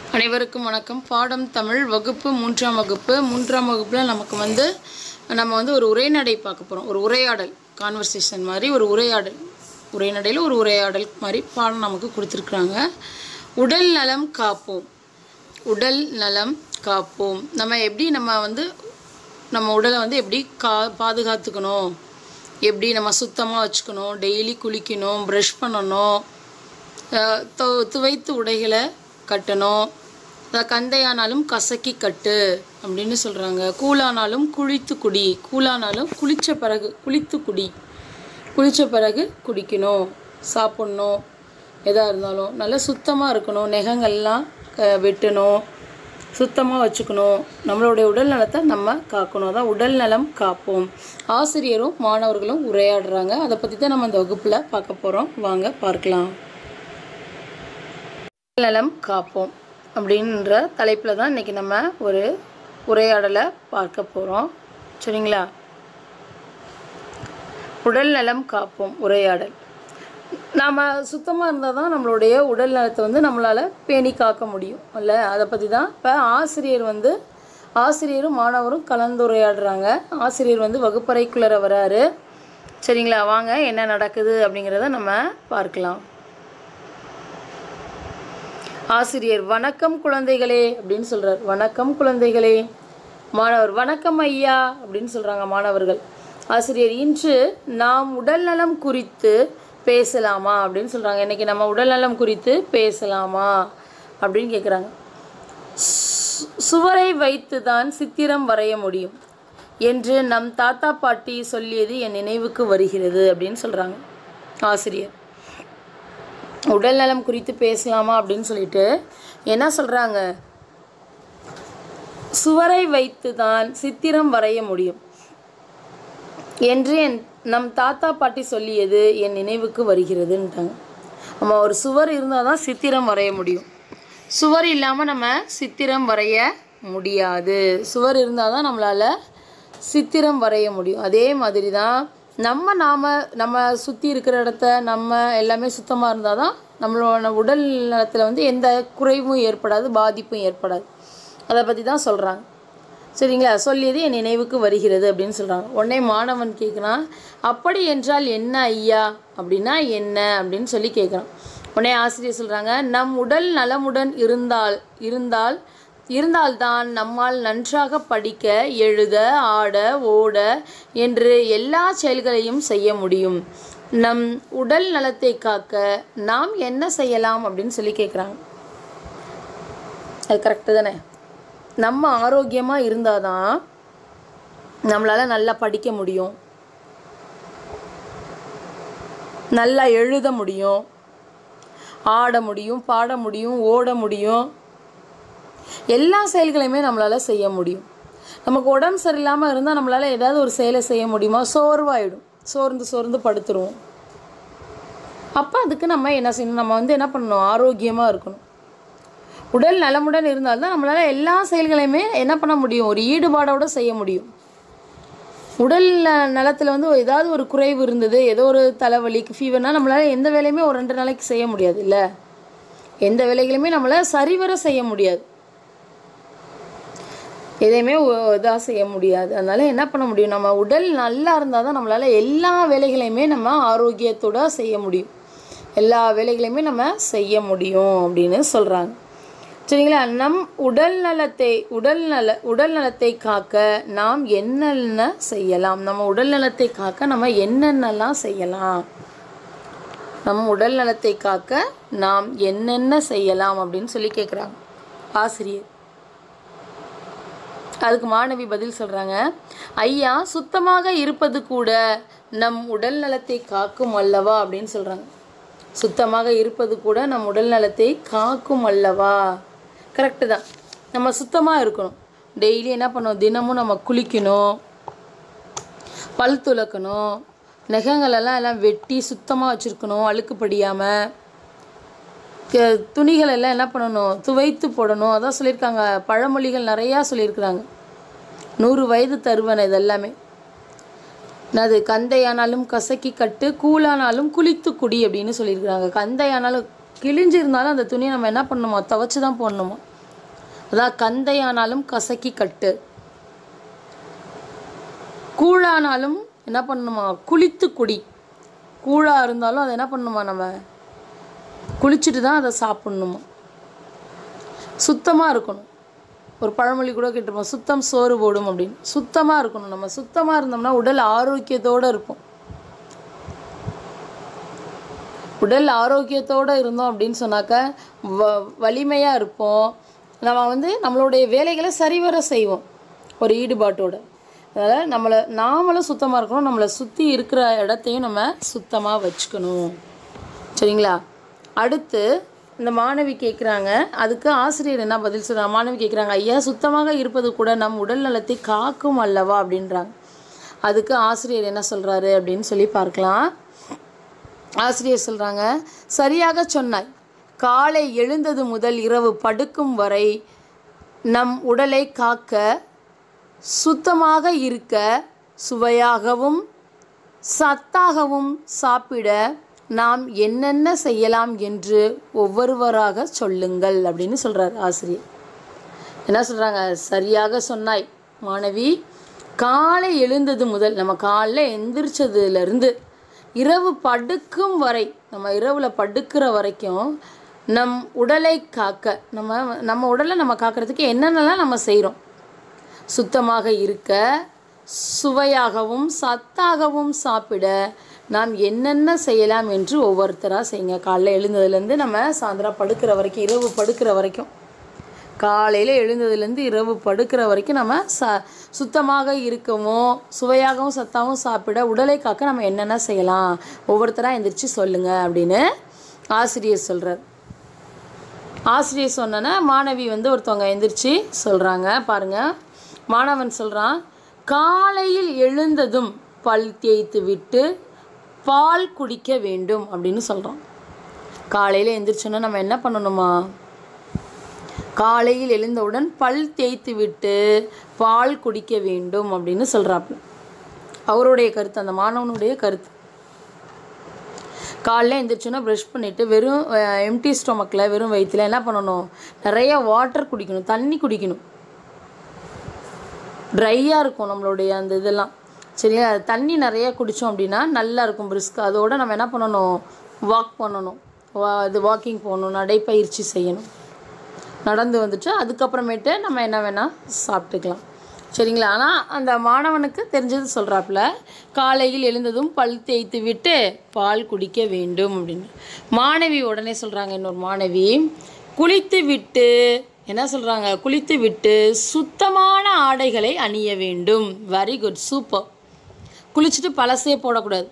அனைவருக்கும் வணக்கம் பாடம் தமிழ் வகுப்பு மூன்றாம் வகுப்பு மூன்றாம் வகுப்பில் நமக்கு வந்து நம்ம வந்து ஒரு உரைநடை பார்க்க போகிறோம் ஒரு உரையாடல் கான்வர்சேஷன் மாதிரி ஒரு உரையாடல் உரைநடையில் ஒரு உரையாடல் மாதிரி பாடம் நமக்கு கொடுத்துருக்குறாங்க உடல் நலம் காப்போம் உடல் நலம் காப்போம் நம்ம எப்படி நம்ம வந்து நம்ம உடலை வந்து எப்படி கா பாதுகாத்துக்கணும் எப்படி நம்ம சுத்தமாக வச்சுக்கணும் டெய்லி குளிக்கணும் ப்ரஷ் பண்ணணும் அஹ் து- துவைத்து உடைகளை கட்டணும் அதாவது கந்தையானாலும் கசக்கி கட்டு அப்படின்னு சொல்கிறாங்க கூழானாலும் குளித்து குடி கூழானாலும் குளித்த பிறகு குளித்து குடி குளித்த பிறகு குடிக்கணும் சாப்பிட்ணும் எதாக இருந்தாலும் நல்லா சுத்தமாக இருக்கணும் நெகங்கள்லாம் க வெட்டணும் சுத்தமாக வச்சுக்கணும் நம்மளுடைய உடல் நலத்தை நம்ம காக்கணும் அதான் உடல் நலம் காப்போம் ஆசிரியரும் மாணவர்களும் உரையாடுறாங்க அதை பற்றி தான் நம்ம இந்த வகுப்பில் பார்க்க போகிறோம் வாங்க பார்க்கலாம் நலம் காப்போம் அப்படின்ற தலைப்பில் தான் இன்றைக்கி நம்ம ஒரு உரையாடலை பார்க்க போகிறோம் சரிங்களா உடல் நலம் காப்போம் உரையாடல் நாம் சுத்தமாக இருந்தால் தான் நம்மளுடைய உடல் நலத்தை வந்து நம்மளால் பேணி காக்க முடியும் இல்ல அதை பற்றி தான் இப்போ ஆசிரியர் வந்து ஆசிரியரும் மாணவரும் கலந்துரையாடுறாங்க ஆசிரியர் வந்து வகுப்பறைக்குள்ளே வராரு சரிங்களா வாங்க என்ன நடக்குது அப்படிங்கிறத நம்ம பார்க்கலாம் ஆசிரியர் வணக்கம் குழந்தைகளே அப்படின்னு சொல்றார் வணக்கம் குழந்தைகளே மாணவர் வணக்கம் ஐயா அப்படின்னு சொல்றாங்க மாணவர்கள் ஆசிரியர் இன்று நாம் உடல்நலம் குறித்து பேசலாமா அப்படின்னு சொல்றாங்க இன்னைக்கு நம்ம உடல்நலம் குறித்து பேசலாமா அப்படின்னு கேட்குறாங்க சுவரை வைத்துதான் சித்திரம் வரைய முடியும் என்று நம் தாத்தா பாட்டி சொல்லியது என் நினைவுக்கு வருகிறது அப்படின்னு சொல்றாங்க ஆசிரியர் உடல் நலம் குறித்து பேசலாமா அப்படின்னு சொல்லிட்டு என்ன சொல்றாங்க சுவரை வைத்து தான் சித்திரம் வரைய முடியும் என்று என் நம் தாத்தா பாட்டி சொல்லியது என் நினைவுக்கு வருகிறதுன்ட்டாங்க நம்ம ஒரு சுவர் இருந்தால் தான் சித்திரம் வரைய முடியும் சுவர் இல்லாமல் நம்ம சித்திரம் வரைய முடியாது சுவர் இருந்தால் தான் நம்மளால் சித்திரம் வரைய முடியும் அதே மாதிரி தான் நம்ம நாம் நம்ம சுற்றி இருக்கிற இடத்த நம்ம எல்லாமே சுத்தமாக இருந்தால் தான் நம்மளோட உடல் நலத்தில் வந்து எந்த குறைவும் ஏற்படாது பாதிப்பும் ஏற்படாது அதை பற்றி தான் சொல்கிறாங்க சரிங்களா சொல்லியது என் நினைவுக்கு வருகிறது அப்படின்னு சொல்கிறாங்க உடனே மாணவன் கேட்குறான் அப்படி என்றால் என்ன ஐயா அப்படின்னா என்ன அப்படின்னு சொல்லி கேட்குறான் உடனே ஆசிரியர் சொல்கிறாங்க நம் உடல் நலமுடன் இருந்தால் இருந்தால் இருந்தால்தான் நம்மால் நன்றாக படிக்க எழுத ஆட ஓட என்று எல்லா செயல்களையும் செய்ய முடியும் நம் உடல் நலத்தை காக்க நாம் என்ன செய்யலாம் அப்படின்னு சொல்லி கேட்குறாங்க அது கரெக்டு தானே நம்ம ஆரோக்கியமாக இருந்தால் தான் நம்மளால் நல்லா படிக்க முடியும் நல்லா எழுத முடியும் ஆட முடியும் பாட முடியும் ஓட முடியும் எல்லா செயல்களையுமே நம்மளால் செய்ய முடியும் நமக்கு உடம்பு சரியில்லாமல் இருந்தால் நம்மளால் ஏதாவது ஒரு செயலை செய்ய முடியுமா சோர்வாயிடும் சோர்ந்து சோர்ந்து படுத்துருவோம் அப்போ அதுக்கு நம்ம என்ன செய்யணும் நம்ம வந்து என்ன பண்ணணும் ஆரோக்கியமாக இருக்கணும் உடல் நலமுடன் இருந்தால்தான் நம்மளால் எல்லா செயல்களையுமே என்ன பண்ண முடியும் ஒரு ஈடுபாடோட செய்ய முடியும் உடல் ந- நலத்தில் வந்து ஏதாவது ஒரு குறைவு இருந்தது ஏதோ ஒரு தலைவலிக்கு ஃபீவர்னால் நம்மளால் எந்த வேலையுமே ஒரு ரெண்டு நாளைக்கு செய்ய முடியாது இல்லை எந்த வேலைகளுமே நம்மளால் சரிவர செய்ய முடியாது எதையுமே இதாக செய்ய முடியாது அதனால என்ன பண்ண முடியும் நம்ம உடல் நல்லா இருந்தால் தான் நம்மளால் எல்லா வேலைகளையுமே நம்ம ஆரோக்கியத்தோட செய்ய முடியும் எல்லா வேலைகளையுமே நம்ம செய்ய முடியும் அப்படின்னு சொல்கிறாங்க சரிங்களா நம் உடல் நலத்தை உடல் நல உடல் நலத்தை காக்க நாம் என்னென்ன செய்யலாம் நம்ம உடல் நலத்தை காக்க நம்ம என்னென்னலாம் செய்யலாம் நம் உடல் நலத்தை காக்க நாம் என்னென்ன செய்யலாம் அப்படின்னு சொல்லி கேட்குறாங்க ஆசிரியர் அதுக்கு மாணவி பதில் சொல்கிறாங்க ஐயா சுத்தமாக இருப்பது கூட நம் உடல் நலத்தை காக்கும் அல்லவா அப்படின்னு சொல்கிறாங்க சுத்தமாக இருப்பது கூட நம் உடல் நலத்தை காக்கும் அல்லவா கரெக்டு தான் நம்ம சுத்தமாக இருக்கணும் டெய்லி என்ன பண்ணணும் தினமும் நம்ம குளிக்கணும் பல் துலக்கணும் நெகங்களெல்லாம் எல்லாம் வெட்டி சுத்தமாக வச்சுருக்கணும் அழுக்கு படியாமல் க- துணிகள் எல்லாம் என்ன பண்ணணும் துவைத்து போடணும் அதான் சொல்லியிருக்காங்க பழமொழிகள் நிறையா சொல்லியிருக்கிறாங்க நூறு வயது தருவன இதெல்லாமே அது கந்தையானாலும் கசக்கி கட்டு கூழானாலும் குளித்து குடி அப்படின்னு சொல்லியிருக்கிறாங்க கந்தையானாலும் கிழிஞ்சிருந்தாலும் அந்த துணியை நம்ம என்ன பண்ணணுமா துவைச்சு தான் போடணுமா அதான் கந்தையானாலும் கசக்கி கட்டு கூழானாலும் என்ன பண்ணணுமா குளித்து குடி கூழாக இருந்தாலும் அதை என்ன பண்ணணுமா நம்ம குளிச்சுட்டு தான் அதை சாப்பிட்ணுமா சுத்தமாக இருக்கணும் ஒரு பழமொழி கூட கேட்டிருப்போம் சுத்தம் சோறு போடும் அப்படின்னு சுத்தமாக இருக்கணும் நம்ம சுத்தமாக இருந்தோம்னா உடல் ஆரோக்கியத்தோடு இருப்போம் உடல் ஆரோக்கியத்தோடு இருந்தோம் அப்படின்னு சொன்னாக்க வ வலிமையாக இருப்போம் நம்ம வந்து நம்மளுடைய வேலைகளை சரிவர செய்வோம் ஒரு ஈடுபாட்டோட அதனால் நம்மளை நாமளும் சுத்தமாக இருக்கணும் நம்மளை சுற்றி இருக்கிற இடத்தையும் நம்ம சுத்தமாக வச்சுக்கணும் சரிங்களா அடுத்து இந்த மாணவி கேட்குறாங்க அதுக்கு ஆசிரியர் என்ன பதில் சொல்கிறாங்க மாணவி கேட்குறாங்க ஐயா சுத்தமாக இருப்பது கூட நம் உடல் நலத்தை காக்கும் அல்லவா அப்படின்றாங்க அதுக்கு ஆசிரியர் என்ன சொல்கிறாரு அப்படின்னு சொல்லி பார்க்கலாம் ஆசிரியர் சொல்கிறாங்க சரியாக சொன்னாய் காலை எழுந்தது முதல் இரவு படுக்கும் வரை நம் உடலை காக்க சுத்தமாக இருக்க சுவையாகவும் சத்தாகவும் சாப்பிட நாம் என்னென்ன செய்யலாம் என்று ஒவ்வொருவராக சொல்லுங்கள் அப்படின்னு சொல்கிறார் ஆசிரியர் என்ன சொல்கிறாங்க சரியாக சொன்னாய் மாணவி காலை எழுந்தது முதல் நம்ம காலைல எந்திரிச்சதுலேருந்து இரவு படுக்கும் வரை நம்ம இரவில் படுக்கிற வரைக்கும் நம் உடலை காக்க நம்ம நம்ம உடலை நம்ம காக்கிறதுக்கு என்னென்னலாம் நம்ம செய்கிறோம் சுத்தமாக இருக்க சுவையாகவும் சத்தாகவும் சாப்பிட நாம் என்னென்ன செய்யலாம் என்று ஒவ்வொருத்தராக செய்யுங்க காலைல எழுந்ததுலேருந்து நம்ம சாயந்தரம் படுக்கிற வரைக்கும் இரவு படுக்கிற வரைக்கும் காலையில் எழுந்ததுலேருந்து இரவு படுக்கிற வரைக்கும் நம்ம ச சுத்தமாக இருக்கவும் சுவையாகவும் சத்தாகவும் சாப்பிட உடலை காக்க நம்ம என்னென்ன செய்யலாம் ஒவ்வொருத்தராக எந்திரிச்சு சொல்லுங்கள் அப்படின்னு ஆசிரியர் சொல்கிறார் ஆசிரியர் சொன்னோன்னே மாணவி வந்து ஒருத்தவங்க எந்திரிச்சு சொல்கிறாங்க பாருங்கள் மாணவன் சொல்கிறான் காலையில் எழுந்ததும் பல் தேய்த்து விட்டு பால் குடிக்க வேண்டும் அப்படின்னு சொல்கிறோம் காலையில் எந்திரிச்சோன்னா நம்ம என்ன பண்ணணுமா காலையில் எழுந்தவுடன் பல் தேய்த்து விட்டு பால் குடிக்க வேண்டும் அப்படின்னு சொல்கிறாப்புல அவருடைய கருத்து அந்த மாணவனுடைய கருத்து காலைல எழுந்திரிச்சோன்னா ப்ரஷ் பண்ணிவிட்டு வெறும் எம்டி ஸ்டொமக்கில் வெறும் வயிற்றுல என்ன பண்ணணும் நிறைய வாட்டர் குடிக்கணும் தண்ணி குடிக்கணும் ட்ரையாக இருக்கும் நம்மளுடைய அந்த இதெல்லாம் சரியா தண்ணி நிறைய குடித்தோம் அப்படின்னா நல்லா இருக்கும் பிரிஸ்க் அதோட நம்ம என்ன பண்ணணும் வாக் பண்ணணும் வா இது வாக்கிங் போகணும் நடைப்பயிற்சி செய்யணும் நடந்து வந்துட்டு அதுக்கப்புறமேட்டு நம்ம என்ன வேணால் சாப்பிட்டுக்கலாம் சரிங்களா ஆனால் அந்த மாணவனுக்கு தெரிஞ்சது சொல்கிறாப்புல காலையில் எழுந்ததும் பல் தேய்த்து விட்டு பால் குடிக்க வேண்டும் அப்படின்னு மாணவி உடனே சொல்கிறாங்க இன்னொரு மாணவி குளித்து விட்டு என்ன சொல்கிறாங்க குளித்து விட்டு சுத்தமான ஆடைகளை அணிய வேண்டும் வெரி குட் சூப்பர் குளிச்சுட்டு பழசே போடக்கூடாது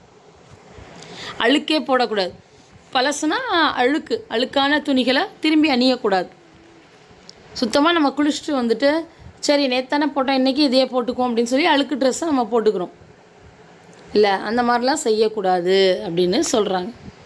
அழுக்கே போடக்கூடாது பழசுனா அழுக்கு அழுக்கான துணிகளை திரும்பி அணியக்கூடாது சுத்தமாக நம்ம குளிச்சுட்டு வந்துட்டு சரி நேத்தானே போட்டோம் இன்றைக்கி இதையே போட்டுக்குவோம் அப்படின்னு சொல்லி அழுக்கு ட்ரெஸ்ஸை நம்ம போட்டுக்கிறோம் இல்லை அந்த மாதிரிலாம் செய்யக்கூடாது அப்படின்னு சொல்கிறாங்க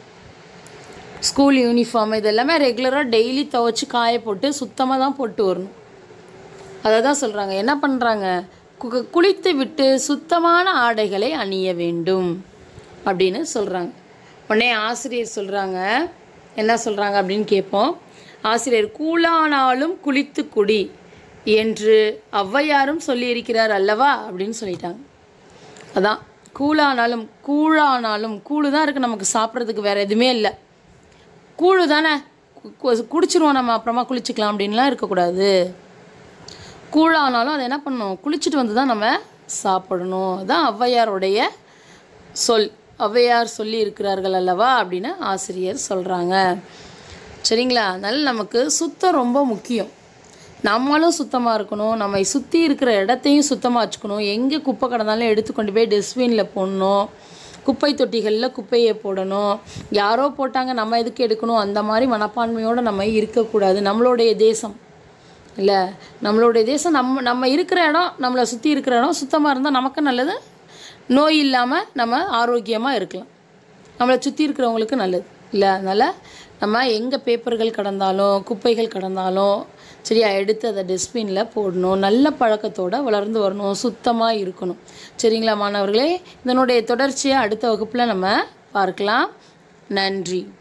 ஸ்கூல் யூனிஃபார்ம் இது எல்லாமே ரெகுலராக டெய்லி துவைச்சி காய போட்டு சுத்தமாக தான் போட்டு வரணும் அதை தான் சொல்கிறாங்க என்ன பண்ணுறாங்க கு குளித்து விட்டு சுத்தமான ஆடைகளை அணிய வேண்டும் அப்படின்னு சொல்கிறாங்க உடனே ஆசிரியர் சொல்கிறாங்க என்ன சொல்கிறாங்க அப்படின்னு கேட்போம் ஆசிரியர் கூழானாலும் குளித்து குடி என்று ஔவையாரும் சொல்லியிருக்கிறார் அல்லவா அப்படின்னு சொல்லிட்டாங்க அதான் கூழானாலும் கூழானாலும் கூழு தான் இருக்குது நமக்கு சாப்பிட்றதுக்கு வேறு எதுவுமே இல்லை கூழு தானே கு- குடிச்சிருவோம் நம்ம அப்புறமா குளிச்சுக்கலாம் அப்படின்லாம் இருக்கக்கூடாது கூழானாலும் அதை என்ன பண்ணணும் குளிச்சுட்டு வந்து தான் நம்ம சாப்பிடணும் அதான் ஔவையாருடைய சொல் ஔவையார் சொல்லி இருக்கிறார்கள் அல்லவா அப்படின்னு ஆசிரியர் சொல்கிறாங்க சரிங்களா அதனால் நமக்கு சுத்தம் ரொம்ப முக்கியம் நம்மளும் சுத்தமாக இருக்கணும் நம்மை சுற்றி இருக்கிற இடத்தையும் சுத்தமாக வச்சுக்கணும் எங்கே குப்பை கிடந்தாலும் எடுத்து கொண்டு போய் டஸ்ட்பினில் போடணும் குப்பை தொட்டிகளில் குப்பையை போடணும் யாரோ போட்டாங்க நம்ம எதுக்கு எடுக்கணும் அந்த மாதிரி மனப்பான்மையோடு நம்ம இருக்கக்கூடாது நம்மளுடைய தேசம் இல்லை நம்மளுடைய தேசம் நம்ம நம்ம இருக்கிற இடம் நம்மளை சுற்றி இருக்கிற இடம் சுத்தமாக இருந்தால் நமக்கு நல்லது நோய் இல்லாமல் நம்ம ஆரோக்கியமாக இருக்கலாம் நம்மளை சுற்றி இருக்கிறவங்களுக்கு நல்லது இல்லை அதனால் நம்ம எங்கே பேப்பர்கள் கடந்தாலும் குப்பைகள் கடந்தாலும் சரியா எடுத்து அதை டஸ்ட்பினில் போடணும் நல்ல பழக்கத்தோடு வளர்ந்து வரணும் சுத்தமாக இருக்கணும் சரிங்களா மாணவர்களே இதனுடைய தொடர்ச்சியை அடுத்த வகுப்பில் நம்ம பார்க்கலாம் நன்றி